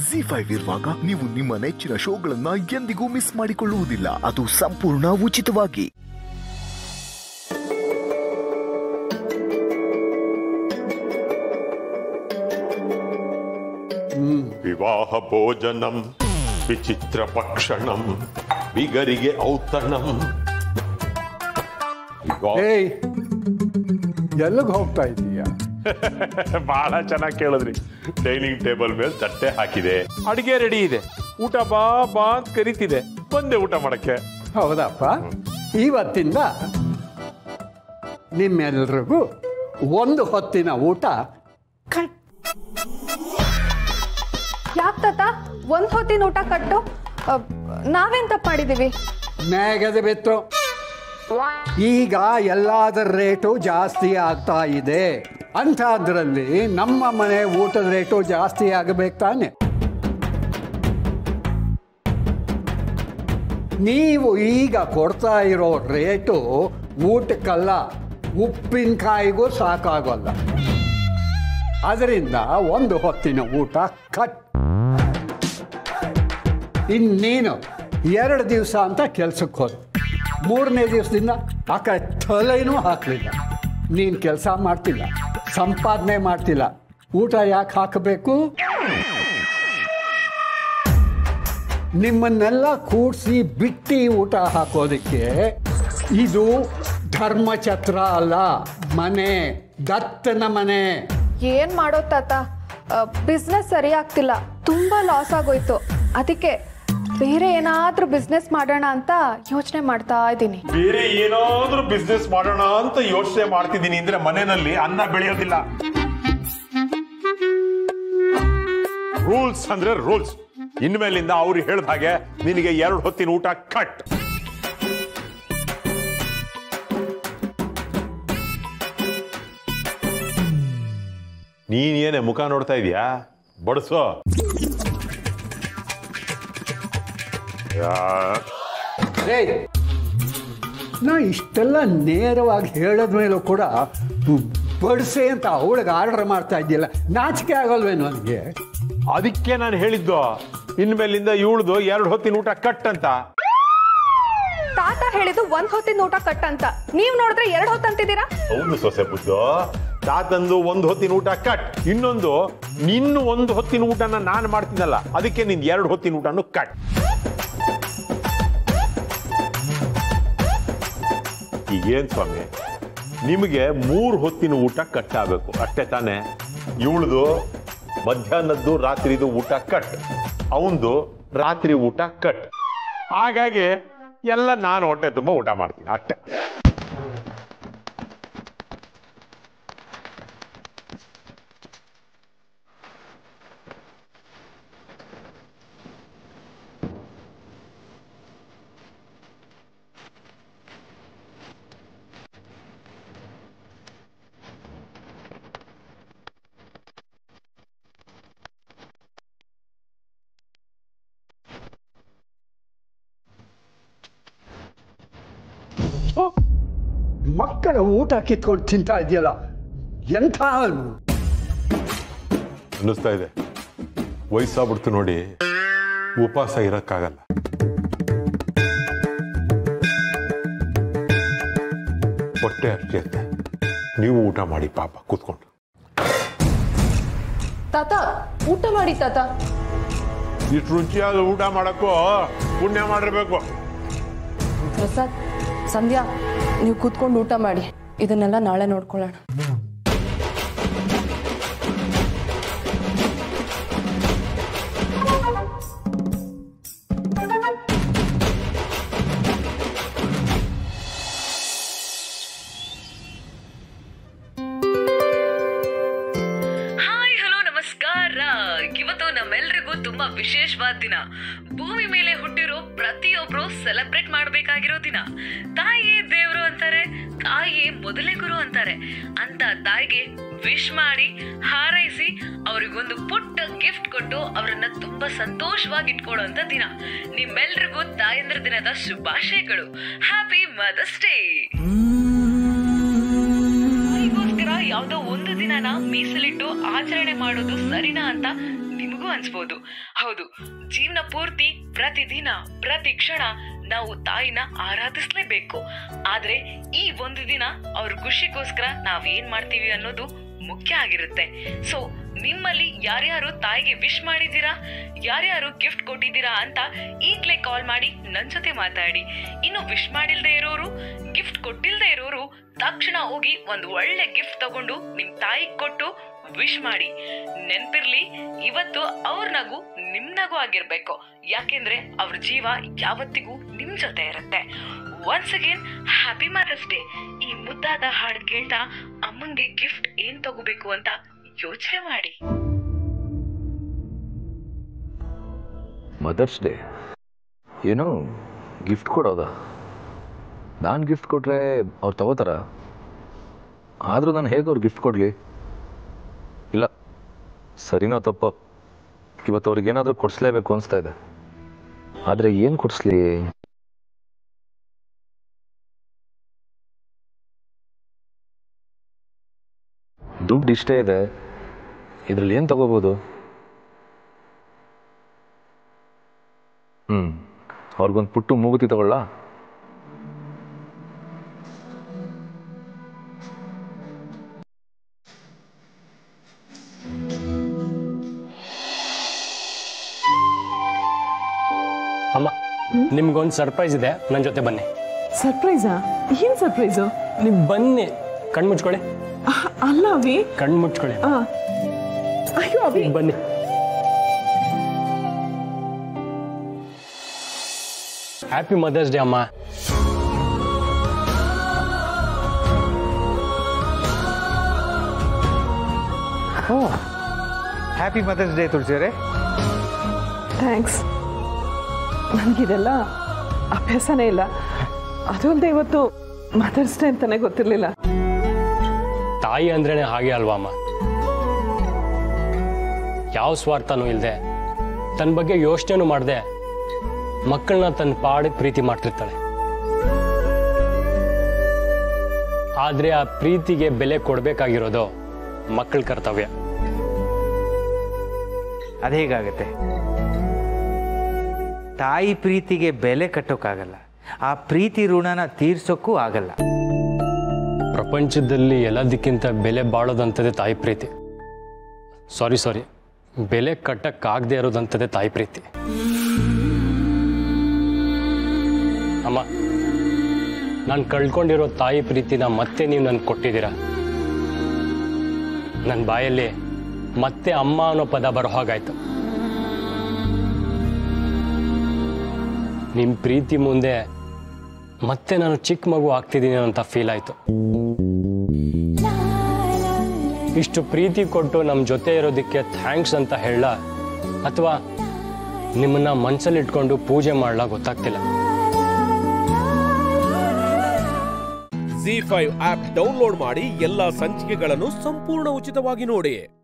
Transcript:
G five ಇರುವಾಗ ನೀವು ನಿಮ್ಮ ನೆಚ್ಚಿನ ಶೋಗಳನ್ನ ಎಂದಿಗೂ ಮಿಸ್ ಮಾಡಿಕೊಳ್ಳುವುದಿಲ್ಲ ಅದು ಸಂಪೂರ್ಣ ಉಚಿತವಾಗಿ ವಿವಾಹ ಭೋಜನಂ ವಿಚಿತ್ರ ಭಕ್ಷಣಂ ಬಿಗರಿಗೆ ಔತಣಂ ವಿವಾಹ ಏಯ್ ಎಲ್ಲಿಗೆ ಹೋಗ್ತಾ ಇದ್ದೀಯ ಬಹಳ ಚೆನ್ನಾಗಿ ಕೇಳಿದ್ರಿ ಡೈನಿಂಗ್ ಟೇಬಲ್ ಮೇಲೆ ತಟ್ಟೆ ಹಾಕಿದೆ ಅಡಿಗೆ ರೆಡಿ ಇದೆ ಊಟ ಬಾ ಬಾ ಅಂತ ಕರಿತಿದೆ ಬಂದೆ ಊಟ ಮಾಡಕ್ಕೆ ಹೌದಪ್ಪ ಇವತ್ತಿಂದ ನಿಮ್ಮೆಲ್ರಿಗೂ ಒಂದು ಹೊತ್ತಿನ ಊಟ ಕಟ್ ಯಾಕೆ ತಾತ ಒಂದ್ ಹೊತ್ತಿನ ಊಟ ಕಟ್ಟು ಅ, ನಾವೇನ್ ತಪ್ಪು ಮಾಡಿದೀವಿ ಮೇಘದ ಬಿತ್ತು ಈಗ ಎಲ್ಲದರ ರೇಟು ಜಾಸ್ತಿ ಆಗ್ತಾ ಇದೆ ಅಂಥದ್ರಲ್ಲಿ ನಮ್ಮ ಮನೆ ಊಟದ ರೇಟು ಜಾಸ್ತಿ ಆಗಬೇಕು ತಾನೆ ನೀವು ಈಗ ಕೊಡ್ತಾ ಇರೋ ರೇಟು ಊಟಕ್ಕಲ್ಲ ಉಪ್ಪಿನಕಾಯಿಗೂ ಸಾಕಾಗೋಲ್ಲ ಅದರಿಂದ ಒಂದು ಹೊತ್ತಿನ ಊಟ ಕಟ್ ಇನ್ನೇನು ಎರಡು ದಿವಸ ಅಂತ ಕೆಲ್ಸಕ್ಕೆ ಹೋದ ಮೂರನೇ ದಿವಸದಿಂದ ಆ ಕಡೆ ತಲೆನೂ ಹಾಕಲಿಲ್ಲ ನೀನು ಕೆಲಸ ಮಾಡ್ತಿಲ್ಲ ಸಂಪಾದನೆ ಮಾಡ್ತಿಲ್ಲ ಊಟ ಯಾಕೆ ಹಾಕಬೇಕು ನಿಮ್ಮನ್ನೆಲ್ಲ ಕೂಡಿಸಿ ಬಿಟ್ಟಿ ಊಟ ಹಾಕೋದಕ್ಕೆ ಇದು ಧರ್ಮಛತ್ರ ಅಲ್ಲ ಮನೆ ದತ್ತನ ಮನೆ ಏನ್ ಮಾಡೋ ತಾತ ಬಿಸ್ನೆಸ್ ಸರಿ ಆಗ್ತಿಲ್ಲ ತುಂಬಾ ಲಾಸ್ ಆಗೋಯ್ತು ಅದಕ್ಕೆ ಬೇರೆ ಏನಾದ್ರೂ ಬಿಸ್ನೆಸ್ ಮಾಡೋಣ ಅಂತ ಯೋಚನೆ ಮಾಡ್ತಾ ಇದ್ದೀನಿ ಬೇರೆ ಏನಾದ್ರೂ ಬಿಸ್ನೆಸ್ ಮಾಡೋಣ ಅಂತ ಯೋಚನೆ ಮಾಡ್ತಿದ್ದೀನಿ ಅಂದ್ರೆ ಮನೆಯಲ್ಲಿ ಅನ್ನ ಬೆಳೆಯೋದಿಲ್ಲ ರೂಲ್ಸ್ ಅಂದ್ರೆ ರೂಲ್ಸ್ ಇನ್ಮೇಲಿಂದ ಅವ್ರು ಹೇಳ್ದ ಹಾಗೆ ನಿನಗೆ ಎರಡು ಹೊತ್ತಿನ ಊಟ ಕಟ್ ನೀನ್ ಏನೇ ಮುಖ ನೋಡ್ತಾ ಇದೀಯಾ ಬಡಿಸೋ ರೇ ನಾ ಇಷ್ಟೆಲ್ಲ ನೇರವಾಗಿ ಹೇಳದ ಮೇಲೂ ಕೂಡ ಬಡಿಸೆ ಅಂತ ಅವಳಿಗೆ ಆರ್ಡರ್ ಮಾಡ್ತಾ ಇದ್ದಿಲ್ಲ ನಾಚಿಕೆ ಆಗಲ್ವೇನು ನನಗೆ ಅದಕ್ಕೆ ನಾನು ಹೇಳಿದ್ದು ಇನ್ಮೇಲಿಂದ ಇವಳ್ದು ಎರಡು ಹೊತ್ತಿನ ಊಟ ಕಟ್ ಅಂತ ತಾತ ಹೇಳಿದ್ದು ಒಂದ್ ಹೊತ್ತಿನ ಊಟ ಕಟ್ ಅಂತ ನೀವ್ ನೋಡಿದ್ರೆ ಎರಡ್ ಹೊತ್ತು ಅಂತಿದ್ದೀರಾ ಹೌದು ಸೊಸೆ ಬುದ್ದು ತಾತಂದು ಒಂದು ಹೊತ್ತಿನ ಊಟ ಕಟ್ ಇನ್ನೊಂದು ನಿನ್ನ ಒಂದು ಹೊತ್ತಿನ ಊಟನ ನಾನು ಮಾಡ್ತೀನಲ್ಲ ಅದಕ್ಕೆ ನಿನ್ ಎರಡು ಹೊತ್ತಿನ ಊಟನು ಕಟ್ ಈಗೇನ್ ಸ್ವಾಮಿ ನಿಮಗೆ ಮೂರು ಹೊತ್ತಿನ ಊಟ ಕಟ್ ಆಗಬೇಕು ಅಷ್ಟೇ ತಾನೇ ಇವಳದು ಮಧ್ಯಾಹ್ನದ್ದು ರಾತ್ರಿದು ಊಟ ಕಟ್ ಅವಂದು ರಾತ್ರಿ ಊಟ ಕಟ್ ಹಾಗಾಗಿ ಎಲ್ಲ ನಾನು ಹೊಟ್ಟೆ ತುಂಬ ಊಟ ಮಾಡ್ತೀನಿ ಅಷ್ಟೇ ಮಕ್ಕಳ ಊಟ ಕಿತ್ಕೊಂಡು ತಿಂತಾ ಇದೆಯಲ್ಲ ಎಂಥ ಅನ್ನಿಸ್ತಾ ಇದೆ ವಯಸ್ಸಾಗ್ಬಿಡ್ತು ನೋಡಿ ಉಪವಾಸ ಇರಕ್ಕಾಗಲ್ಲ ಹೊಟ್ಟೆ ಅಷ್ಟೇ ನೀವು ಊಟ ಮಾಡಿ ಪಾಪ ಕೂತ್ಕೊಂಡು ತಾತ ಊಟ ಮಾಡಿ ತಾತ ಇಷ್ಟು ರುಚಿಯಾದ ಊಟ ಮಾಡಕ್ಕೂ ಪುಣ್ಯ ಮಾಡಿರ್ಬೇಕು ಪ್ರಸಾದ್ ಸಂಧ್ಯಾ ನೀವು ಕೂತ್ಕೊಂಡು ಊಟ ಮಾಡಿ ಇದನ್ನೆಲ್ಲ ನಾಳೆ ನೋಡ್ಕೊಳ್ಳೋಣ ಹಾಯ್ ಹಲೋ ನಮಸ್ಕಾರ ಇವತ್ತು ನಮ್ಮೆಲ್ರಿಗೂ ತುಂಬಾ ವಿಶೇಷವಾದ ದಿನ ಭೂಮಿ ಮೇಲೆ ಹುಟ್ಟಿರೋ ಪ್ರತಿಯೊಬ್ರು ಸೆಲೆಬ್ರೇಟ್ ಮಾಡ್ಬೇಕಾಗಿರೋ ದಿನ ತಾಯಿಯೇ ದೇವ್ರು ಅಂತಾರೆ ತಾಯಿಯೇ ಮೊದಲೇ ಗುರು ಅಂತಾರೆ ಅಂತ ತಾಯಿಗೆ ವಿಶ್ ಮಾಡಿ ಹಾರೈಸಿ ಅವ್ರಿಗೊಂದು ಪುಟ್ಟ ಗಿಫ್ಟ್ ಕೊಟ್ಟು ಅವರನ್ನ ತುಂಬಾ ಸಂತೋಷವಾಗಿ ಇಟ್ಕೊಳ್ಳುವಂತ ದಿನ ನಿಮ್ಮೆಲ್ರಿಗೂ ತಾಯಂದ್ರ ದಿನದ ಶುಭಾಶಯಗಳು ಹ್ಯಾಪಿ ಮದರ್ಸ್ ಡೇ ತಾಯಿಗೋಸ್ಕರ ಯಾವ್ದೋ ಒಂದು ದಿನನ ಮೀಸಲಿಟ್ಟು ಆಚರಣೆ ಮಾಡೋದು ಸರಿನಾ ಅಂತ ನಿಮಗೂ ಅನ್ಸ್ಬೋದು ಹೌದು ಜೀವನ ಪೂರ್ತಿ ಪ್ರತಿದಿನ ಪ್ರತಿ ಕ್ಷಣ ನಾವು ತಾಯಿನ ಆರಾಧಿಸ್ಲೇಬೇಕು ಆದ್ರೆ ಈ ಒಂದು ದಿನ ಅವ್ರ ಖುಷಿಗೋಸ್ಕರ ನಾವ್ ಏನ್ ಮಾಡ್ತೀವಿ ಅನ್ನೋದು ಮುಖ್ಯ ಆಗಿರುತ್ತೆ ಸೊ ನಿಮ್ಮಲ್ಲಿ ಯಾರ್ಯಾರು ತಾಯಿಗೆ ವಿಶ್ ಮಾಡಿದ್ದೀರಾ ಯಾರ್ಯಾರು ಗಿಫ್ಟ್ ಕೊಟ್ಟಿದ್ದೀರಾ ಅಂತ ಈಗ್ಲೇ ಕಾಲ್ ಮಾಡಿ ನನ್ ಜೊತೆ ಮಾತಾಡಿ ಇನ್ನು ವಿಶ್ ಮಾಡಿಲ್ದೇ ಇರೋರು ಗಿಫ್ಟ್ ಕೊಟ್ಟಿಲ್ದೇ ಇರೋರು ತಕ್ಷಣ ಹೋಗಿ ಒಂದು ಒಳ್ಳೆ ಗಿಫ್ಟ್ ತಗೊಂಡು ನಿಮ್ ತಾಯಿಗ್ ಕೊಟ್ಟು ವಿಶ್ ಮಾಡಿ ನೆನ್ಪಿರ್ಲಿ ಇವತ್ತು ಅವ್ರ ನಗು ನಿಮ್ ನಗು ಆಗಿರ್ಬೇಕು ಯಾಕೆಂದ್ರೆ ಅವ್ರ ಜೀವ ಯಾವತ್ತಿಗೂ ನಿಮ್ ಜೊತೆ ಇರುತ್ತೆ once again happy mother's day ಈ ಮುದ್ದಾದ ಹಾಡು ಕೇಳ್ತಾ ಅಮ್ಮಂಗೆ ಗಿಫ್ಟ್ ಏನ್ ತಗೋಬೇಕು ಅಂತ ಯೋಚನೆ ಮಾಡಿ ಮದರ್ಸ್ ಡೇ ಏನು ಗಿಫ್ಟ್ ಕೊಡೋದಾ ನಾನು ಗಿಫ್ಟ್ ಕೊಟ್ಟರೆ ಅವ್ರು ತಗೋತಾರ ಆದರೂ ನಾನು ಹೇಗೆ ಅವ್ರು ಗಿಫ್ಟ್ ಕೊಡಲಿ ಇಲ್ಲ ಸರಿನೋ ತಪ್ಪೋ ಇವತ್ತು ಅವ್ರಿಗೆ ಏನಾದರೂ ಕೊಡಿಸ್ಲೇಬೇಕು ಅನಿಸ್ತಾ ಇದೆ ಆದರೆ ಏನು ಕೊಡಿಸ್ಲಿ ದುಡ್ಡು ಇಷ್ಟೇ ಇದೆ ಇದರಲ್ಲಿ ಏನು ತಗೋಬೋದು ಹ್ಞೂ ಅವ್ರಿಗೊಂದು ಪುಟ್ಟು ಮೂಗುತಿ ತಗೊಳ್ಳ ಅಮ್ಮ ನಿಮ್ಗೊಂದು ಸರ್ಪ್ರೈಸ್ ಇದೆ ನನ್ನ ಜೊತೆ ಬನ್ನಿ ಸರ್ಪ್ರೈಸಾ ಏನ್ ಸರ್ಪ್ರೈಸು ನೀವು ಬನ್ನಿ ಕಣ್ಣು ಮುಚ್ಕೊಳ್ಳಿ ಅಲ್ಲ ಅವಿ ಕಣ್ಣು ಮುಚ್ಕೊಳ್ಳಿ ಆ. ಅಯ್ಯೋ ಅವಿ ಬನ್ನಿ ಹ್ಯಾಪಿ ಮದರ್ಸ್ ಡೇ ಅಮ್ಮ ಹ್ಯಾಪಿ ಮದರ್ಸ್ ಡೇ ತುಳಸಿಯವರೇ ಥ್ಯಾಂಕ್ಸ್ ನನಗಿದೆಲ್ಲ ಅಭ್ಯಾಸನೇ ಇಲ್ಲ ಅದು ಅಲ್ಲದೆ ಇವತ್ತು ಮದರ್ಸ್ ಡೇ ಅಂತಾನೆ ಗೊತ್ತಿರಲಿಲ್ಲ ತಾಯಿ ಅಂದ್ರೇನೆ ಹಾಗೆ ಅಲ್ವಾ ಅಮ್ಮ ಯಾವ ಸ್ವಾರ್ಥನೂ ಇಲ್ಲದೆ ತನ್ನ ಬಗ್ಗೆ ಯೋಚನೆನೂ ಮಾಡದೆ ಮಕ್ಕಳನ್ನ ತನ್ನ ಪಾಡಿಗೆ ಪ್ರೀತಿ ಮಾಡ್ತಿರ್ತಾಳೆ ಆದರೆ ಆ ಪ್ರೀತಿಗೆ ಬೆಲೆ ಕೊಡಬೇಕಾಗಿರೋದು ಮಕ್ಕಳ ಕರ್ತವ್ಯ ಅದು ಹೇಗಾಗತ್ತೆ ತಾಯಿ ಪ್ರೀತಿಗೆ ಬೆಲೆ ಕಟ್ಟೋಕ್ಕಾಗಲ್ಲ ಆ ಪ್ರೀತಿ ಋಣನ ತೀರ್ಸೋಕ್ಕೂ ಆಗಲ್ಲ ಪ್ರಪಂಚದಲ್ಲಿ ಎಲ್ಲದಕ್ಕಿಂತ ಬೆಲೆ ಬಾಳೋದಂಥದ್ದೇ ತಾಯಿ ಪ್ರೀತಿ ಸಾರಿ ಸಾರಿ ಬೆಲೆ ಕಟ್ಟಕ್ಕಾಗದೇ ಇರೋದಂಥದ್ದೇ ತಾಯಿ ಪ್ರೀತಿ ಅಮ್ಮ ನಾನು ಕಳ್ಕೊಂಡಿರೋ ತಾಯಿ ಪ್ರೀತಿನ ಮತ್ತೆ ನೀವು ನನಗೆ ಕೊಟ್ಟಿದ್ದೀರಾ ನನ್ನ ಬಾಯಲ್ಲಿ ಮತ್ತೆ ಅಮ್ಮ ಅನ್ನೋ ಪದ ಬರೋ ಹಾಗಾಯ್ತು ನಿಮ್ಮ ಪ್ರೀತಿ ಮುಂದೆ ಮತ್ತೆ ನಾನು ಚಿಕ್ಕ ಮಗು ಆಗ್ತಿದ್ದೀನಿ ಅಂತ ಫೀಲ್ ಆಯಿತು ಇಷ್ಟು ಪ್ರೀತಿ ಕೊಟ್ಟು ನಮ್ಮ ಜೊತೆ ಇರೋದಕ್ಕೆ ಥ್ಯಾಂಕ್ಸ್ ಅಂತ ಹೇಳ ಅಥವಾ ನಿಮ್ಮನ್ನ ಮನಸ್ಸಲ್ಲಿ ಇಟ್ಕೊಂಡು ಪೂಜೆ ಮಾಡ್ಲಾ ಗೊತ್ತಾಗ್ತಿಲ್ಲ ಜಿ ಫೈವ್ ಆಪ್ ಡೌನ್ಲೋಡ್ ಮಾಡಿ ಎಲ್ಲಾ ಸಂಚಿಕೆಗಳನ್ನು ಸಂಪೂರ್ಣ ಉಚಿತವಾಗಿ ನೋಡಿ